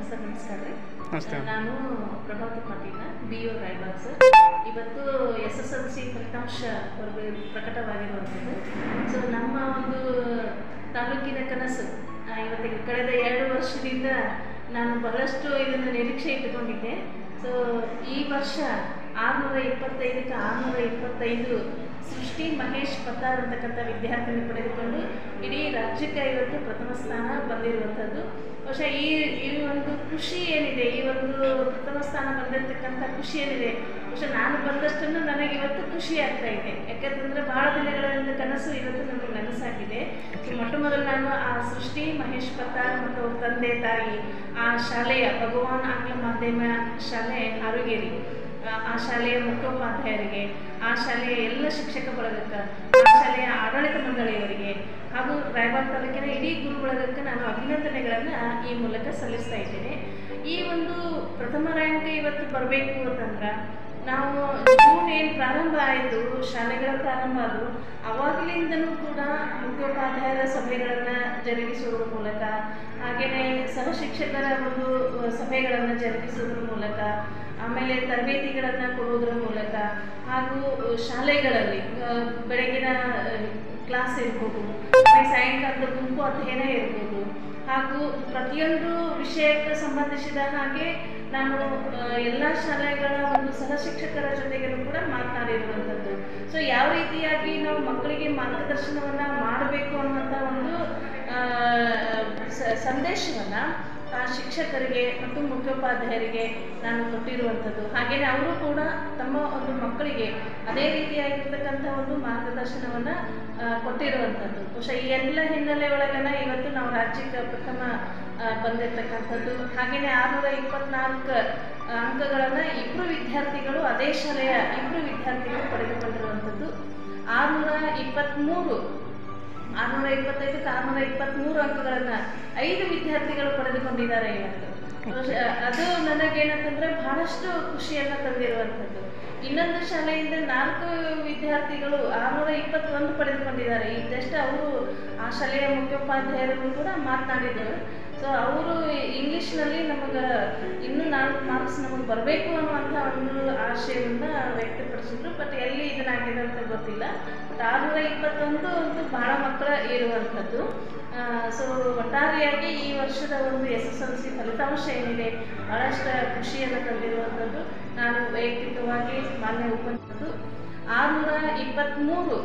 Sir ನಮಸ್ಕಾರ ರೀ ನಮಸ್ತೆ. ನಾನು Prabhavati Patil B O Raibag sir ಇವತ್ತು ಎಸ್ ಎಸ್ ಎಲ್ ಸಿ ಫಲಿತಾಂಶ ಹೊರಗೆ ಪ್ರಕಟವಾಗಿರುವಂಥದ್ದು ಸೊ ನಮ್ಮ ಒಂದು ತಾಲೂಕಿನ ಕನಸು ಆ, ಇವತ್ತಿಗೆ ಕಳೆದ ಎರಡು ವರ್ಷದಿಂದ ನಾನು ಬಹಳಷ್ಟು ಇದನ್ನು ನಿರೀಕ್ಷೆ ಇಟ್ಟುಕೊಂಡಿದ್ದೆ ಸೊ ಈ ವರ್ಷ ಆರುನೂರ ಇಪ್ಪತ್ತೈದಕ್ಕೆ ಆರುನೂರ ಇಪ್ಪತ್ತೈದು ಸೃಷ್ಟಿ ಮಹೇಶ್ ಪತ್ತಾರ್ ಅಂತಕ್ಕಂಥ ವಿದ್ಯಾರ್ಥಿನಿ ಪಡೆದುಕೊಂಡು ಇಡೀ ರಾಜ್ಯಕ್ಕೆ ಇವತ್ತು ಪ್ರಥಮ ಸ್ಥಾನ ಬಂದಿರುವಂಥದ್ದು ಬಹುಶಃ ಈ ಈ ಒಂದು ಖುಷಿ ಏನಿದೆ ಈ ಒಂದು ಪ್ರಥಮ ಸ್ಥಾನ ಬಂದಿರತಕ್ಕಂಥ ಖುಷಿ ಏನಿದೆ ಬಹುಶಃ ನಾನು ಬಂದಷ್ಟನ್ನು ನನಗೆ ಇವತ್ತು ಖುಷಿ ಆಗ್ತಾ ಇದೆ ಯಾಕಂತಂದರೆ ಭಾಳ ದಿನಗಳಿಂದ ಕನಸು ಇವತ್ತು ನನಗೆ ನನಸಾಗಿದೆ ಸೊ ಮೊಟ್ಟ ಮೊದಲು ನಾನು ಆ ಸೃಷ್ಟಿ ಮಹೇಶ್ ಪತ್ತಾರ್ ಮತ್ತು ಅವ್ರ ತಂದೆ ತಾಯಿ ಆ ಶಾಲೆಯ ಭಗವಾನ್ ಆಂಗ್ಲ ಮಾಧ್ಯಮ ಶಾಲೆ ಹಾರುಗೇರಿ ಆ- ಆ ಶಾಲೆಯ ಮುಖ್ಯೋಪಾಧ್ಯಾಯರಿಗೆ ಆ ಶಾಲೆಯ ಎಲ್ಲ ಶಿಕ್ಷಕ ಬಳಗಕ್ಕೆ ಆ ಶಾಲೆಯ ಆಡಳಿತ ಮಂಡಳಿಯವರಿಗೆ ಹಾಗೂ ರಾಯಬಾಗ್ ತಾಲೂಕಿನ ಇಡೀ ಗುರು ಬಳಗಕ್ಕೆ ನಾನು ಅಭಿನಂದನೆಗಳನ್ನು ಈ ಮೂಲಕ ಸಲ್ಲಿಸ್ತಾ ಇದ್ದೇನೆ ಈ ಒಂದು ಪ್ರಥಮ ರ್ಯಾಂಕ್ ಇವತ್ತು ಬರಬೇಕು ಅಂತಂದ್ರೆ ನಾವು ಜೂನ್ ಏನು ಪ್ರಾರಂಭ ಆಯಿತು ಶಾಲೆಗಳ ಪ್ರಾರಂಭ ಆದವು ಅವಾಗಲಿಂದನೂ ಕೂಡ ಮುಖ್ಯೋಪಾಧ್ಯಾಯರ ಸಭೆಗಳನ್ನು ಜರುಗಿಸುವುದರ ಮೂಲಕ ಹಾಗೆಯೇ ಸಹ ಶಿಕ್ಷಕರ ಒಂದು ಸಭೆಗಳನ್ನು ಜರುಗಿಸುವುದರ ಮೂಲಕ ಆಮೇಲೆ ತರಬೇತಿಗಳನ್ನು ಕೊಡುವುದರ ಮೂಲಕ ಹಾಗೂ ಶಾಲೆಗಳಲ್ಲಿ ಆ, ಬೆಳಗಿನ ಕ್ಲಾಸ್ ಇರ್ಬೋದು ಆಮೇಲೆ ಸಾಯಂಕಾಲದ ಗುಂಪು ಅಧ್ಯಯನ ಇರ್ಬೋದು ಹಾಗೂ ಪ್ರತಿಯೊಂದು ವಿಷಯಕ್ಕೆ ಸಂಬಂಧಿಸಿದ ಹಾಗೆ ನಾನು ಎಲ್ಲ ಶಾಲೆಗಳ ಒಂದು ಸಹ ಶಿಕ್ಷಕರ ಜೊತೆಗೂ ಕೂಡ ಮಾತನಾಡಿರುವಂಥದ್ದು ಸೊ ಯಾವ ರೀತಿಯಾಗಿ ನಾವು ಮಕ್ಕಳಿಗೆ ಮಾರ್ಗದರ್ಶನವನ್ನು ಮಾಡಬೇಕು ಅನ್ನುವಂಥ ಒಂದು ಆ, ಸ- ಸಂದೇಶವನ್ನು ಆ ಶಿಕ್ಷಕರಿಗೆ ಮತ್ತು ಮುಖ್ಯೋಪಾಧ್ಯಾಯರಿಗೆ ನಾನು ಕೊಟ್ಟಿರುವಂಥದ್ದು ಹಾಗೆಯೇ ಅವರು ಕೂಡ ತಮ್ಮ ಒಂದು ಮಕ್ಕಳಿಗೆ ಅದೇ ರೀತಿಯಾಗಿರ್ತಕ್ಕಂಥ ಒಂದು ಮಾರ್ಗದರ್ಶನವನ್ನು ಕೊಟ್ಟಿರುವಂಥದ್ದು ಬಹುಶಃ ಈ ಎಲ್ಲ ಹಿನ್ನೆಲೆ ಒಳಗನ ಇವತ್ತು ನಾವು ರಾಜ್ಯಕ್ಕೆ ಪ್ರಥಮ ಆ, ಬಂದಿರತಕ್ಕಂಥದ್ದು ಹಾಗೆಯೇ ಆರುನೂರ ಇಪ್ಪತ್ನಾಲ್ಕು ಅಂಕಗಳನ್ನು ಇಬ್ಬರು ವಿದ್ಯಾರ್ಥಿಗಳು ಅದೇ ಶಾಲೆಯ ಇಬ್ಬರು ವಿದ್ಯಾರ್ಥಿಗಳು ಪಡೆದುಕೊಂಡಿರುವಂಥದ್ದು ಆರುನೂರ ಇಪ್ಪತ್ತ್ಮೂರು ಆರುನೂರ ಇಪ್ಪತ್ತೈದಕ್ಕೆ ಆರುನೂರ ಇಪ್ಪತ್ತ್ಮೂರು ಅಂಕಗಳನ್ನು ಐದು ವಿದ್ಯಾರ್ಥಿಗಳು ಪಡೆದುಕೊಂಡಿದ್ದಾರೆ ಇವತ್ತು ಬಹುಶಃ ಅದು ನನಗೇನಂತಂದರೆ ಬಹಳಷ್ಟು ಖುಷಿಯನ್ನು ತಂದಿರುವಂಥದ್ದು ಇನ್ನೊಂದು ಶಾಲೆಯಿಂದ ನಾಲ್ಕು ವಿದ್ಯಾರ್ಥಿಗಳು ಆರುನೂರ ಇಪ್ಪತ್ತೊಂದು ಪಡೆದುಕೊಂಡಿದ್ದಾರೆ ಈಗ ಜಸ್ಟ್ ಅವರು ಆ ಶಾಲೆಯ ಮುಖ್ಯೋಪಾಧ್ಯಾಯರು ಕೂಡ ಮಾತನಾಡಿದರು ಸೊ ಅವರು ಇಂಗ್ಲೀಷ್ನಲ್ಲಿ ನಮಗೆ ಇನ್ನೂ ನಾಲ್ಕು ಮಾರ್ಕ್ಸ್ ನಮಗೆ ಬರಬೇಕು ಅನ್ನುವಂಥ ಒಂದು ಆಶಯವನ್ನು ವ್ಯಕ್ತಪಡಿಸಿದ್ರು ಬಟ್ ಎಲ್ಲಿ ಇದನ್ನಾಗಿದೆ ಅಂತ ಗೊತ್ತಿಲ್ಲ ಬಟ್ ಆರುನೂರ ಇಪ್ಪತ್ತೊಂದು ಅಂತೂ ಬಹಳ ಮಕ್ಕಳ ಇರುವಂಥದ್ದು ಸೊ ಒಟ್ಟಾರೆಯಾಗಿ ಈ ವರ್ಷದ ಒಂದು ಎಸ್ ಎಸ್ ಎಲ್ ಸಿ ಫಲಿತಾಂಶ ಏನಿದೆ ಭಾಳಷ್ಟು ಖುಷಿಯನ್ನು ತಂದಿರುವಂಥದ್ದು ನಾನು ವೈಯಕ್ತಿಕವಾಗಿ ಮಾನ್ಯ ಉಪನ್ಯಾಸದ್ದು ಆರುನೂರ ಇಪ್ಪತ್ತ್ಮೂರು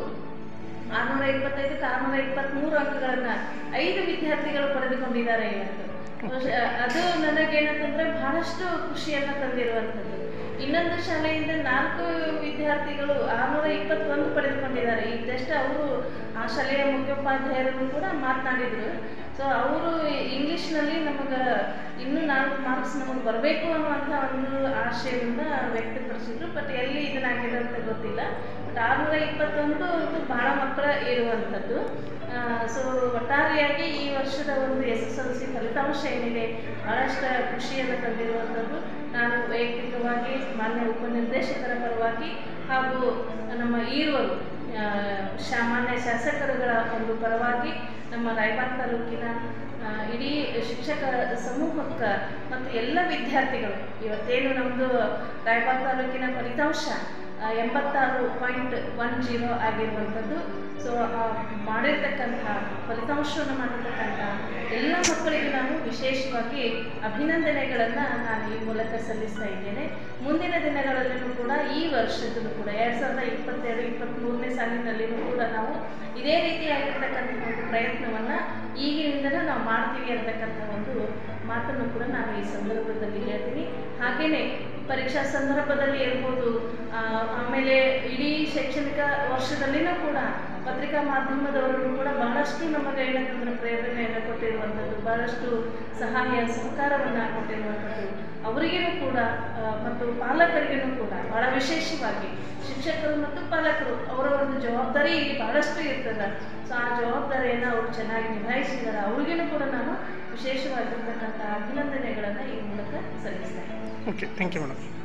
ಆರುನೂರ ಇಪ್ಪತ್ತೈದಕ್ಕೆ ಆರುನೂರ ಇಪ್ಪತ್ತ್ಮೂರು ಅಂಕಗಳನ್ನು ಐದು ವಿದ್ಯಾರ್ಥಿಗಳು ಪಡೆದುಕೊಂಡಿದ್ದಾರೆ ಇವತ್ತು ಬಹುಶಃ ಅದು ನನಗೇನಂತಂದರೆ ಬಹಳಷ್ಟು ಖುಷಿಯನ್ನು ತಂದಿರುವಂಥದ್ದು ಇನ್ನೊಂದು ಶಾಲೆಯಿಂದ ನಾಲ್ಕು ವಿದ್ಯಾರ್ಥಿಗಳು ಆರುನೂರ ಇಪ್ಪತ್ತೊಂದು ಪಡೆದುಕೊಂಡಿದ್ದಾರೆ ಈಗ ಜಸ್ಟ್ ಅವರು ಆ ಶಾಲೆಯ ಮುಖ್ಯೋಪಾಧ್ಯಾಯರು ಕೂಡ ಮಾತನಾಡಿದರು ಸೊ ಅವರು ಇಂಗ್ಲೀಷ್ನಲ್ಲಿ ನಮಗೆ ಇನ್ನೂ ನಾಲ್ಕು ಮಾರ್ಕ್ಸ್ ನಮಗೆ ಬರಬೇಕು ಅನ್ನುವಂಥ ಒಂದು ಆಶಯವನ್ನು ವ್ಯಕ್ತಪಡಿಸಿದ್ರು ಬಟ್ ಎಲ್ಲಿ ಇದನ್ನಾಗಿದೆ ಅಂತ ಗೊತ್ತಿಲ್ಲ ಬಟ್ ಆರುನೂರ ಇಪ್ಪತ್ತೊಂದು ಅಂತೂ ಬಹಳ ಮಕ್ಕಳ ಇರುವಂಥದ್ದು ಸೊ ಒಟ್ಟಾರೆಯಾಗಿ ಈ ವರ್ಷದ ಒಂದು ಎಸ್ ಎಸ್ ಎಲ್ ಸಿ ಫಲಿತಾಂಶ ಏನಿದೆ ಭಾಳಷ್ಟು ಖುಷಿಯನ್ನು ತಂದಿರುವಂಥದ್ದು ನಾನು ವೈಯಕ್ತಿಕವಾಗಿ ಮಾನ್ಯ ಉಪನಿರ್ದೇಶಕರ ಪರವಾಗಿ ಹಾಗೂ ನಮ್ಮ ಈರುವರು ಆ, ಸಾಮಾನ್ಯ ಶಾಸಕರುಗಳ ಒಂದು ಪರವಾಗಿ ನಮ್ಮ ರಾಯಬಾಗ್ ತಾಲೂಕಿನ ಆ, ಇಡೀ ಶಿಕ್ಷಕ ಸಮೂಹಕ್ಕೆ ಮತ್ತು ಎಲ್ಲ ವಿದ್ಯಾರ್ಥಿಗಳು ಇವತ್ತೇನು ನಮ್ಮದು ರಾಯಬಾಗ್ ತಾಲೂಕಿನ ಫಲಿತಾಂಶ ಆ, ಎಂಬತ್ತಾರು ಪಾಯಿಂಟ್ ಒನ್ ಜೀರೋ ಆಗಿರುವಂಥದ್ದು ಸೊ ಮಾಡಿರ್ತಕ್ಕಂಥ ಫಲಿತಾಂಶವನ್ನು ಮಾಡಿರ್ತಕ್ಕಂಥ ಎಲ್ಲ ಮಕ್ಕಳಿಗೂ ನಾನು ವಿಶೇಷವಾಗಿ ಅಭಿನಂದನೆಗಳನ್ನು ನಾನು ಈ ಮೂಲಕ ಸಲ್ಲಿಸ್ತಾ ಇದ್ದೇನೆ ಮುಂದಿನ ದಿನಗಳಲ್ಲೂ ಕೂಡ ಈ ವರ್ಷದಲ್ಲೂ ಕೂಡ ಎರಡು ಸಾವಿರದ ಇಪ್ಪತ್ತೆರಡು ಇಪ್ಪತ್ತ್ಮೂರನೇ ಸಾಲಿನಲ್ಲಿಯೂ ಕೂಡ ನಾವು ಇದೇ ರೀತಿಯಾಗಿರ್ತಕ್ಕಂಥ ಒಂದು ಪ್ರಯತ್ನವನ್ನು ಈಗಿನಿಂದಲೇ ನಾವು ಮಾಡ್ತೀವಿ ಅಂತಕ್ಕಂಥ ಒಂದು ಮಾತನ್ನು ಕೂಡ ನಾನು ಈ ಸಂದರ್ಭದಲ್ಲಿ ಹೇಳ್ತೀನಿ ಹಾಗೆಯೇ ಪರೀಕ್ಷಾ ಸಂದರ್ಭದಲ್ಲಿ ಇರ್ಬೋದು ಆ, ಆಮೇಲೆ ಇಡೀ ಶೈಕ್ಷಣಿಕ ವರ್ಷದಲ್ಲಿನೂ ಕೂಡ ಪತ್ರಿಕಾ ಮಾಧ್ಯಮದವರನ್ನು ಕೂಡ ಬಹಳಷ್ಟು ನಮಗೆ ಏನಂತಂದ್ರೆ ಪ್ರೇರಣೆಯನ್ನು ಕೊಟ್ಟಿರುವಂಥದ್ದು ಬಹಳಷ್ಟು ಸಹಾಯ ಸಹಕಾರವನ್ನು ಕೊಟ್ಟಿರುವಂಥದ್ದು ಅವರಿಗೂ ಕೂಡ ಆ, ಮತ್ತು ಪಾಲಕರಿಗೂ ಕೂಡ ಬಹಳ ವಿಶೇಷವಾಗಿ ಶಿಕ್ಷಕರು ಮತ್ತು ಪಾಲಕರು ಅವರ ಒಂದು ಜವಾಬ್ದಾರಿ ಇಲ್ಲಿ ಬಹಳಷ್ಟು ಇರ್ತದೆ ಸೊ ಆ ಜವಾಬ್ದಾರಿಯನ್ನು ಅವರು ಚೆನ್ನಾಗಿ ನಿಭಾಯಿಸಿದ್ದಾರೆ ಅವ್ರಿಗೂ ಕೂಡ ನಾನು ವಿಶೇಷವಾಗಿರ್ತಕ್ಕಂಥ ಅಭಿನಂದನೆಗಳನ್ನು ಈ ಮೂಲಕ ಸಲ್ಲಿಸ್ತೇನೆ ಓಕೆ ಥ್ಯಾಂಕ್ ಯು ಮೇಡಮ್